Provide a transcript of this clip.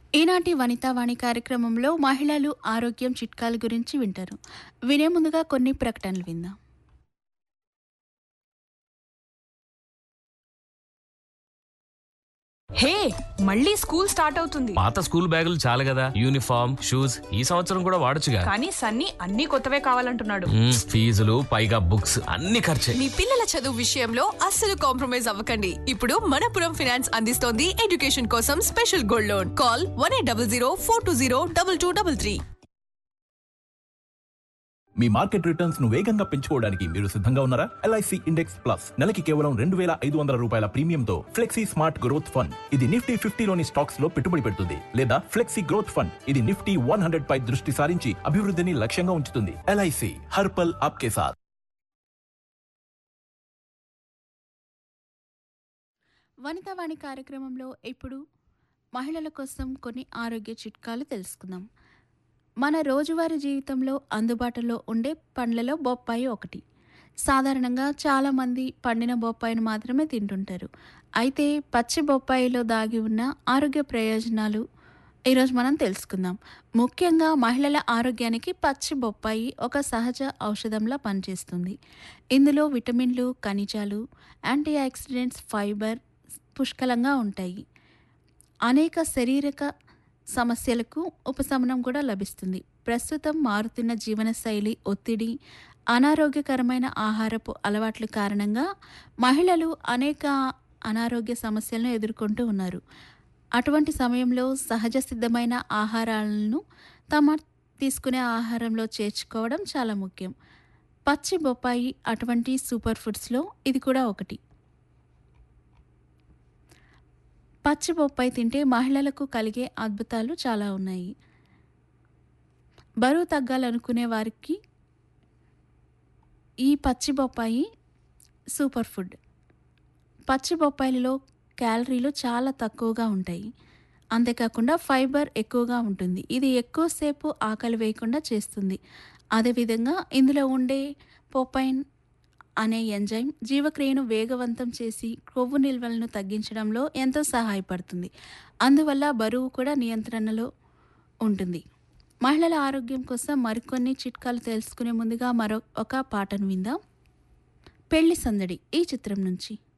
ఈనాటి వనితావాణి కార్యక్రమంలో మహిళలు ఆరోగ్యం చిట్కాల గురించి వింటారు వినే ముందుగా కొన్ని ప్రకటనలు విందాం హే మళ్ళీ స్కూల్ స్టార్ట్ అవుతుంది పాత స్కూల్ బ్యాగులు చాలు కదా యూనిఫామ్ షూస్ ఈ సంవత్సరం కూడా వాడొచ్చుగా కానీ సన్నీ అన్ని కొత్తవే కావాలంటున్నాడు మ్మ్, ఫీజులు పైగా బుక్స్ అన్ని ఖర్చే మీ పిల్లల చదువు విషయంలో అస్సలు కాంప్రమైజ్ అవ్వకండి ఇప్పుడు మనపురం ఫైనాన్స్ అందిస్తోంది ఎడ్యుకేషన్ కోసం special gold loan call one eight double zero four two zero double two double three మీ మార్కెట్ రిటర్న్స్ ను వేగంగా పెంచుకోవడానికి మీరు సిద్ధంగా ఉన్నారా ఎల్ఐసి ఇండెక్స్ ప్లస్ నెలకి కేవలం రెండు వేల ఐదు వందల రూపాయల ప్రీమియంతో ఫ్లెక్సీ స్మార్ట్ గ్రోత్ ఫండ్ ఇది నిఫ్టీ ఫిఫ్టీలోని స్టాక్స్ లో పెట్టుబడి పెడుతుంది లేదా ఫ్లెక్సీ గ్రోత్ ఫండ్ ఇది నిఫ్టీ వన్ హండ్రెడ్ పై దృష్టి సారించి అభివృద్ధిని లక్ష్యంగా ఉంచుతుంది ఎల్ఐసి హర్పల్ ఆప్కే సాత్ వనితావాణి కార్యక్రమంలో ఇప్పుడు మహిళల కోసం కొన్ని ఆరోగ్య చిట్కాలు తెలుసుకుందాం మన రోజువారీ జీవితంలో అందుబాటులో ఉండే పండ్లలో బొప్పాయి ఒకటి సాధారణంగా చాలామంది పండిన బొప్పాయిని మాత్రమే తింటుంటారు అయితే పచ్చి బొప్పాయిలో దాగి ఉన్న ఆరోగ్య ప్రయోజనాలు ఈరోజు మనం తెలుసుకుందాం ముఖ్యంగా మహిళల ఆరోగ్యానికి పచ్చి బొప్పాయి ఒక సహజ ఔషధంలా పనిచేస్తుంది ఇందులో విటమిన్లు ఖనిజాలు యాంటీ ఆక్సిడెంట్స్ ఫైబర్ పుష్కలంగా ఉంటాయి అనేక శారీరక సమస్యలకు ఉపశమనం కూడా లభిస్తుంది ప్రస్తుతం మారుతున్న జీవనశైలి ఒత్తిడి అనారోగ్యకరమైన ఆహారపు అలవాట్ల కారణంగా మహిళలు అనేక అనారోగ్య సమస్యలను ఎదుర్కొంటూ ఉన్నారు అటువంటి సమయంలో సహజ సిద్ధమైన ఆహారాలను తమ తీసుకునే ఆహారంలో చేర్చుకోవడం చాలా ముఖ్యం పచ్చి బొప్పాయి అటువంటి సూపర్ ఫుడ్స్లో ఇది కూడా ఒకటి పచ్చి బొప్పాయి తింటే మహిళలకు కలిగే అద్భుతాలు చాలా ఉన్నాయి బరువు తగ్గాలనుకునే వారికి ఈ పచ్చి బొప్పాయి సూపర్ ఫుడ్ పచ్చి బొప్పాయిలలో క్యాలరీలు చాలా తక్కువగా ఉంటాయి అంతేకాకుండా ఫైబర్ ఎక్కువగా ఉంటుంది ఇది ఎక్కువసేపు ఆకలి వేయకుండా చేస్తుంది అదేవిధంగా ఇందులో ఉండే పొపైన్ అనే ఎంజైమ్ జీవక్రియను వేగవంతం చేసి కొవ్వు నిల్వలను తగ్గించడంలో ఎంతో సహాయపడుతుంది అందువల్ల బరువు కూడా నియంత్రణలో ఉంటుంది మహిళల ఆరోగ్యం కోసం మరికొన్ని చిట్కాలు తెలుసుకునే ముందుగా మరో ఒక పాటను విందాం పెళ్లి సందడి ఈ చిత్రం నుంచి